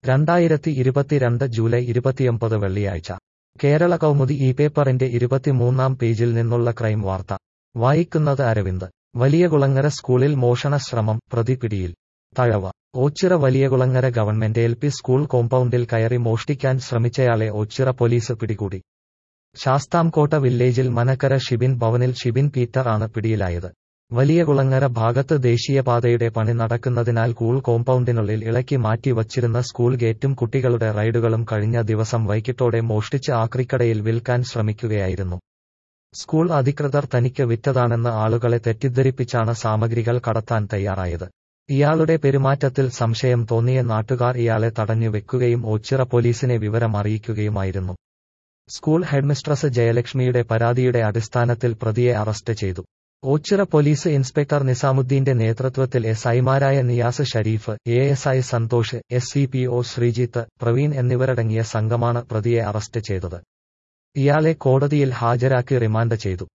രണ്ടായിരത്തി ഇരുപത്തിരണ്ട് ജൂലൈ ഇരുപത്തിയൊമ്പത് വെള്ളിയാഴ്ച കേരള കൗമുദി ഈ പേപ്പറിന്റെ ഇരുപത്തിമൂന്നാം പേജിൽ നിന്നുള്ള ക്രൈം വാർത്ത വായിക്കുന്നത് അരവിന്ദ് വലിയകുളങ്ങര സ്കൂളിൽ മോഷണ ശ്രമം പ്രതി പിടിയിൽ Thazhava Oachira Valiyakulangara government L P school കോമ്പൗണ്ടിൽ കയറി മോഷ്ടിക്കാൻ ശ്രമിച്ചയാളെ ഓച്ചിറ പോലീസ് പിടികൂടി ശാസ്താംകോട്ട വില്ലേജിൽ മനക്കര ഷിബിൻ ഭവനിൽ ഷിബിൻ പീറ്റർ ആണ് പിടിയിലായത് വലിയകുളങ്ങര ഭാഗത്ത് ദേശീയപാതയുടെ പണി നടക്കുന്നതിനാൽ സ്കൂൾ കോമ്പൗണ്ടിനുള്ളിൽ ഇളക്കി മാറ്റി വച്ചിരുന്ന സ്കൂൾ ഗേറ്റും കുട്ടികളുടെ റൈഡുകളും കഴിഞ്ഞ ദിവസം വൈകിട്ടോടെ മോഷ്ടിച്ച് ആക്രിക്കടയിൽ വിൽക്കാൻ ശ്രമിക്കുകയായിരുന്നു സ്കൂൾ അധികൃതർ തനിക്ക് വിറ്റതാണെന്ന് ആളുകളെ തെറ്റിദ്ധരിപ്പിച്ചാണ് സാമഗ്രികൾ കടത്താൻ തയ്യാറായത് ഇയാളുടെ പെരുമാറ്റത്തിൽ സംശയം തോന്നിയ നാട്ടുകാർ ഇയാളെ തടഞ്ഞു വെക്കുകയും ഓച്ചിറ പോലീസിനെ വിവരം അറിയിക്കുകയുമായിരുന്നു സ്കൂൾ ഹെഡ്മിസ്ട്രസ് ജയലക്ഷ്മിയുടെ പരാതിയുടെ അടിസ്ഥാനത്തിൽ പ്രതിയെ അറസ്റ്റ് ചെയ്തു ഓച്ചിറ പോലീസ് ഇൻസ്പെക്ടർ നിസാമുദ്ദീന്റെ നേതൃത്വത്തിൽ എസ് ഐമാരായ Niyas Sharif A S I Santhosh S C P O Sreejith Praveen എന്നിവരടങ്ങിയ സംഘമാണ് പ്രതിയെ അറസ്റ്റ് ചെയ്തത് ഇയാളെ കോടതിയിൽ ഹാജരാക്കി റിമാൻഡ് ചെയ്തു